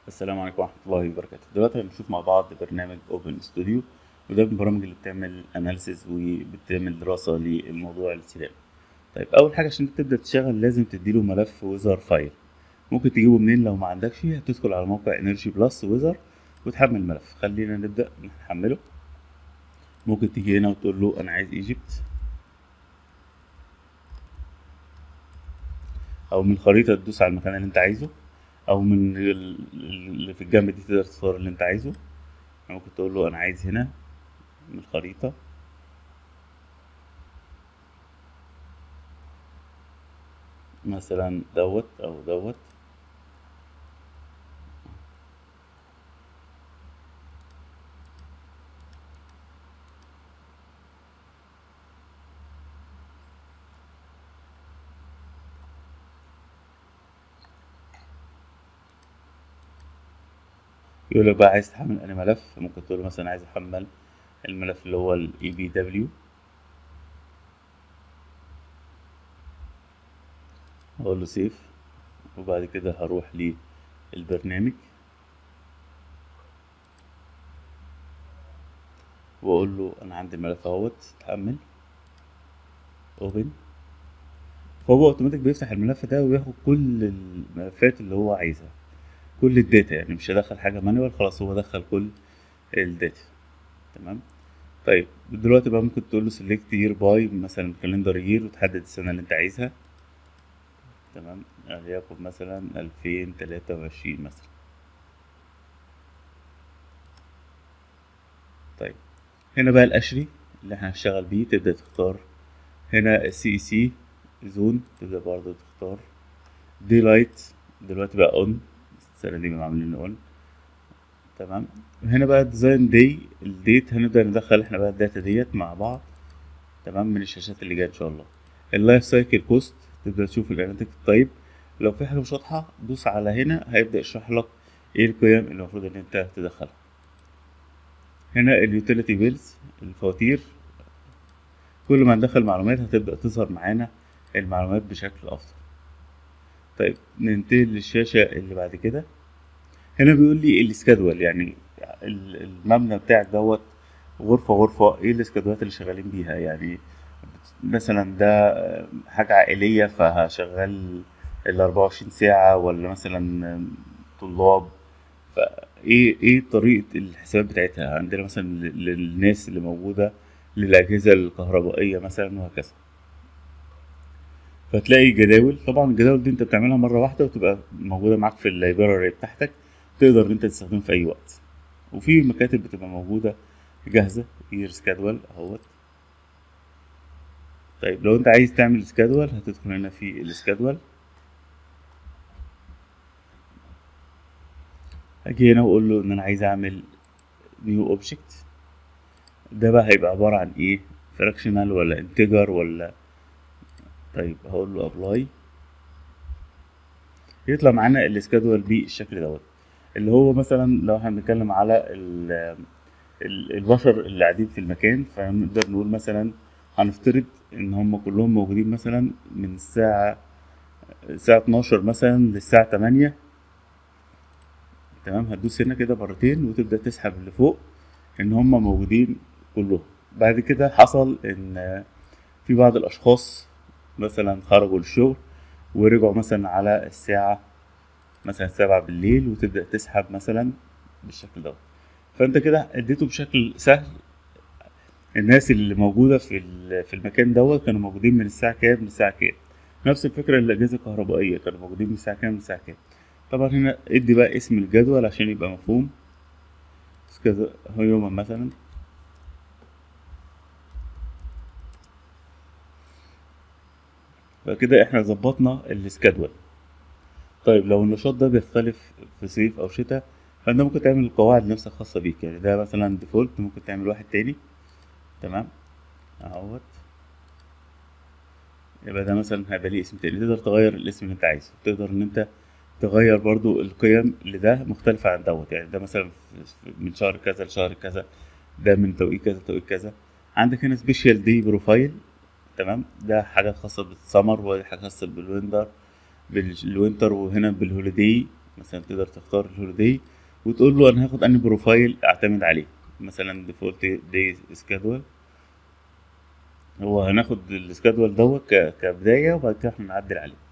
السلام عليكم ورحمة الله وبركاته دلوقتي هنشوف مع بعض برنامج اوبن ستوديو وده من البرامج اللي بتعمل اناليسيز وبتعمل دراسة للموضوع السينما طيب اول حاجة عشان تبدأ تشتغل لازم تديله ملف ويزر فايل ممكن تجيبه منين لو ما عندكش هتدخل على موقع انرجي بلس ويزر وتحمل الملف خلينا نبدأ نحمله ممكن تيجي هنا وتقول له انا عايز ايجيبت او من الخريطة تدوس على المكان اللي انت عايزه او من ال- اللي في الجنب دي تقدر تختار اللي انت عايزه ممكن تقول له انا عايز هنا من الخريطة مثلا دوت او دوت يقول لك بقى عايز تحمل انا ملف ممكن تقول له مثلا عايز احمل الملف اللي هو الاي بي دبليو اقول له سيف وبعد كده هروح للبرنامج واقول له انا عندي الملف اهوت اتحمل اوبن فهو اوتوماتيك بيفتح الملف ده وياخد كل الملفات اللي هو عايزها كل الداتا يعني مش هدخل حاجه مانوال خلاص هو دخل كل الداتا تمام طيب دلوقتي بقى ممكن تقول له سيلكت يير باي مثلا كالندر يير وتحدد السنه اللي انت عايزها تمام وليكن مثلا 2023 مثلا طيب هنا بقى القشري اللي احنا هنشتغل بيه تبدأ تختار هنا السي سي زون تبدأ برضه تختار دي لايت دلوقتي بقى اون السنة دي بقى عاملين اون تمام هنا بقى ديزاين دي الديت هنبدأ ندخل احنا بقى الداتا ديت مع بعض تمام من الشاشات اللي جايه ان شاء الله اللايف سايكل كوست تبدأ تشوف الاناليتيك طيب لو في حاجة مش واضحة دوس على هنا هيبدأ يشرح لك ايه القيم اللي المفروض ان انت تدخلها هنا اليوتيليتي بيلز الفواتير كل ما ندخل معلومات هتبدأ تظهر معانا المعلومات بشكل أفضل طيب ننتقل للشاشة اللي بعد كده هنا بيقول لي السكادول يعني ال- المبنى بتاعك دوت غرفة غرفة ايه السكادولات اللي شغالين بيها يعني مثلا ده حاجة عائلية فهشغل ال 24 ساعة ولا مثلا طلاب فايه ايه طريقة الحسابات بتاعتها عندنا مثلا لل- للناس اللي موجودة للأجهزة الكهربائية مثلا وهكذا فتلاقي جداول طبعا الجداول دي انت بتعملها مرة واحدة وتبقى موجودة معاك في اللايبراري بتاعتك تقدر ان انت تستخدمها في اي وقت وفي مكاتب بتبقى موجودة جاهزة يير سكادول اهوت طيب لو انت عايز تعمل سكادول هتدخل هنا في السكادول اجي هنا واقول له ان انا عايز اعمل نيو اوبجكت ده بقى هيبقى عبارة عن ايه فراكشنال ولا انتجر ولا طيب هقول له ابلاي يطلع معانا السكادول بالشكل دوت اللي هو مثلا لو احنا بنتكلم على ال ال البشر اللي قاعدين في المكان فنقدر نقول مثلا هنفترض ان هم كلهم موجودين مثلا من الساعة الساعة 12 مثلا للساعة 8 تمام هتدوس هنا كده مرتين وتبدأ تسحب لفوق ان هم موجودين كلهم بعد كده حصل ان في بعض الاشخاص مثلا خرجوا للشغل ورجعوا مثلا على الساعة مثلا سبعة بالليل وتبدأ تسحب مثلا بالشكل دوت فانت كده اديته بشكل سهل الناس اللي موجودة في ال- في المكان دوت كانوا موجودين من الساعة كام للساعة كام نفس الفكرة للأجهزة الكهربائية كانوا موجودين من الساعة كام للساعة كام طبعا هنا ادي بقى اسم الجدول عشان يبقى مفهوم بس كذا هو يوما مثلا فكده احنا ظبطنا السكادول طيب لو النشاط ده بيختلف في صيف او شتاء فانت ممكن تعمل القواعد نفسها خاصة بيك يعني ده مثلا ديفولت ممكن تعمل واحد تاني تمام اهوت يبقى ده مثلا هيبقى ليه اسم تاني تقدر تغير الاسم اللي انت عايزه تقدر ان انت تغير برضو القيم لده مختلفة عن دوت يعني ده مثلا في- من شهر كذا لشهر كذا ده من توقيت كذا توقيت كذا عندك هنا سبيشال دي بروفايل تمام ده حاجة خاصة بالسمر ودي حاجة خاصة بالويندر بالوينتر وهنا بالهوليدي مثلا تقدر تختار الهوليداي وتقول له انا هاخد انهي بروفايل اعتمد عليه مثلا ديفولت داي سكادول هو هناخد السكادول دوت ك- كبداية وبعد كده احنا نعدل عليه